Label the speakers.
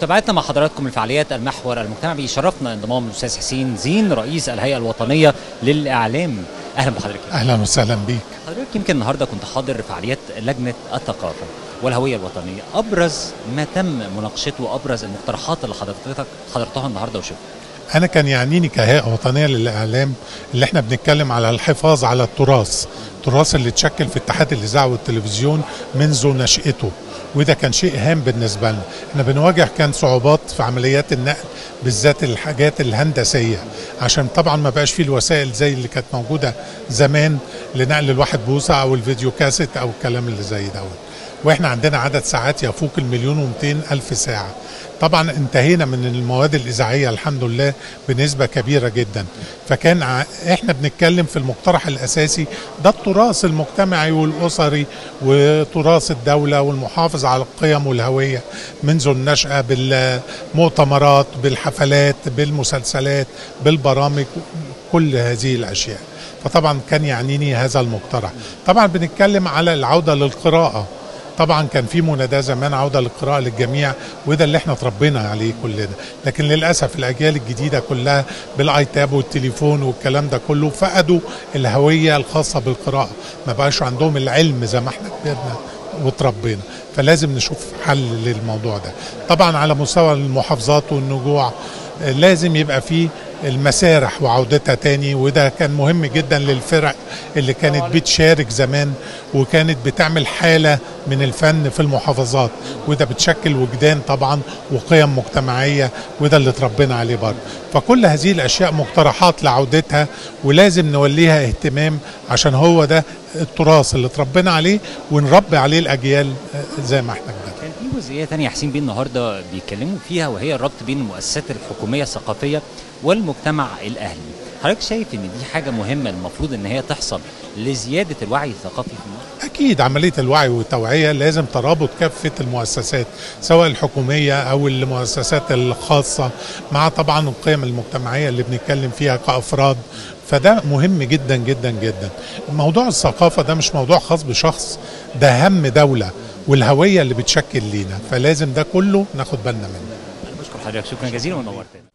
Speaker 1: متابعتنا مع حضراتكم لفعاليات المحور المجتمعي بيشرفنا انضمام الاستاذ حسين زين رئيس الهيئه الوطنيه للاعلام اهلا بحضرتك
Speaker 2: اهلا وسهلا بيك
Speaker 1: حضرتك يمكن النهارده كنت حاضر فعاليات لجنه الثقافه والهويه الوطنيه ابرز ما تم مناقشته وابرز المقترحات اللي حضرتك حضرتها النهارده وشفتها
Speaker 2: انا كان يعنيني كهيئه وطنيه للاعلام اللي احنا بنتكلم على الحفاظ على التراث التراث اللي اتشكل في اتحاد الاذاعه والتلفزيون منذ نشاته وده كان شيء هام بالنسبه لنا احنا بنواجه كان صعوبات في عمليات النقل بالذات الحاجات الهندسيه عشان طبعا ما بقاش فيه الوسائل زي اللي كانت موجوده زمان لنقل الواحد بوصه او الفيديو كاسيت او الكلام اللي زي دوت واحنا عندنا عدد ساعات يفوق المليون ومئتين الف ساعه طبعا انتهينا من المواد الاذاعيه الحمد لله بنسبه كبيره جدا فكان ع- احنا بنتكلم في المقترح الاساسي ده التراث المجتمعي والاسري وتراث الدوله والمحافظه على القيم والهويه منذ النشاه بالمؤتمرات بالحفلات بالمسلسلات بالبرامج كل هذه الاشياء فطبعا كان يعنيني هذا المقترح طبعا بنتكلم على العوده للقراءه طبعا كان في مناداه زمان عوده للقراءه للجميع وده اللي احنا اتربينا عليه كلنا لكن للاسف الاجيال الجديده كلها بالايتاب والتليفون والكلام ده كله فقدوا الهويه الخاصه بالقراءه ما بقاش عندهم العلم زي ما احنا كبرنا وتربينا فلازم نشوف حل للموضوع ده طبعا على مستوى المحافظات والنجوع آه، لازم يبقى فيه المسارح وعودتها تاني وده كان مهم جدا للفرق اللي كانت بتشارك زمان وكانت بتعمل حالة من الفن في المحافظات وده بتشكل وجدان طبعا وقيم مجتمعية وده اللي اتربينا عليه برضه فكل هذه الأشياء مقترحات لعودتها ولازم نوليها اهتمام عشان هو ده التراث اللي اتربينا عليه ونربي عليه الأجيال آه، زي ما احنا كده
Speaker 1: كان في جزئيه تانية حسين بيه النهارده بيتكلموا فيها وهي الربط بين المؤسسات الحكوميه الثقافيه والمجتمع الاهلي حضرتك شايف ان دي حاجه مهمه المفروض ان هي تحصل لزياده الوعي الثقافي في مصر
Speaker 2: أكيد عملية الوعي والتوعية لازم ترابط كافة المؤسسات سواء الحكومية أو المؤسسات الخاصة مع طبعا القيم المجتمعية اللي بنتكلم فيها كأفراد فده مهم جدا جدا جدا موضوع الثقافة ده مش موضوع خاص بشخص ده هم دولة والهوية اللي بتشكل لينا فلازم ده كله ناخد بالنا منه
Speaker 1: انا بشكر حضرتك شكرا جزيلا ونورتنا